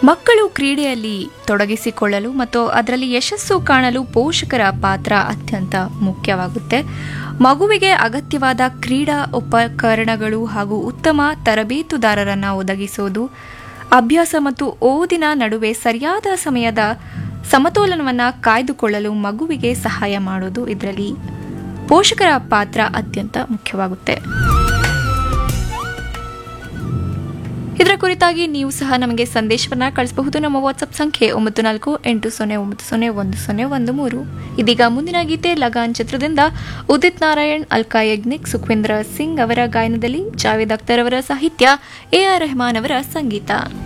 ಮಕ್ಕಳು ಕ್ರೀಡೆಯಲ್ಲಿ ತೊಡಗಿಸಿಕೊಳ್ಳಲು ಮತ್ತು ಅದರಲ್ಲಿ ಯಶಸ್ಸು ಕಾಣಲು ಪೋಷಕರ ಪಾತ್ರ ಅತ್ಯಂತ ಮುಖ್ಯವಾಗುತ್ತೆ ಮಗುವಿಗೆ ಅಗತ್ಯವಾದ ಕ್ರೀಡಾ ಉಪಕರಣಗಳು ಹಾಗೂ ಉತ್ತಮ ತರಬೇತುದಾರರನ್ನು ಒದಗಿಸೋದು ಅಭ್ಯಾಸ ಮತ್ತು ಓದಿನ ನಡುವೆ ಸರಿಯಾದ ಸಮಯದ ಸಮತೋಲನವನ್ನು ಕಾಯ್ದುಕೊಳ್ಳಲು ಮಗುವಿಗೆ ಸಹಾಯ ಮಾಡೋದು ಇದರಲ್ಲಿ ಪೋಷಕರ ಪಾತ್ರ ಅತ್ಯಂತ ಮುಖ್ಯವಾಗುತ್ತೆ ಇದರ ಕುರಿತಾಗಿ ನೀವು ಸಹ ನಮಗೆ ಸಂದೇಶವನ್ನ ಕಳಿಸಬಹುದು ನಮ್ಮ ವಾಟ್ಸಪ್ ಸಂಖ್ಯೆ ಒಂಬತ್ತು ನಾಲ್ಕು ಎಂಟು ಸೊನ್ನೆ ಒಂಬತ್ತು ಸೊನ್ನೆ ಒಂದು ಸೊನ್ನೆ ಒಂದು ಮೂರು ಇದೀಗ ಮುಂದಿನ ಗೀತೆ ಲಗಾನ್ ಚಿತ್ರದಿಂದ ಉದಿತ್ ನಾರಾಯಣ್ ಅಲ್ಕಾ ಯಜ್ನಿಕ್ ಸುಖೇಂದ್ರ ಸಿಂಗ್ ಅವರ ಗಾಯನದಲ್ಲಿ ಜಾವೇದ್ ಅಖ್ತರ್ ಅವರ ಸಾಹಿತ್ಯ ಎ ಆರ್ ರೆಹಮಾನ್ ಅವರ ಸಂಗೀತ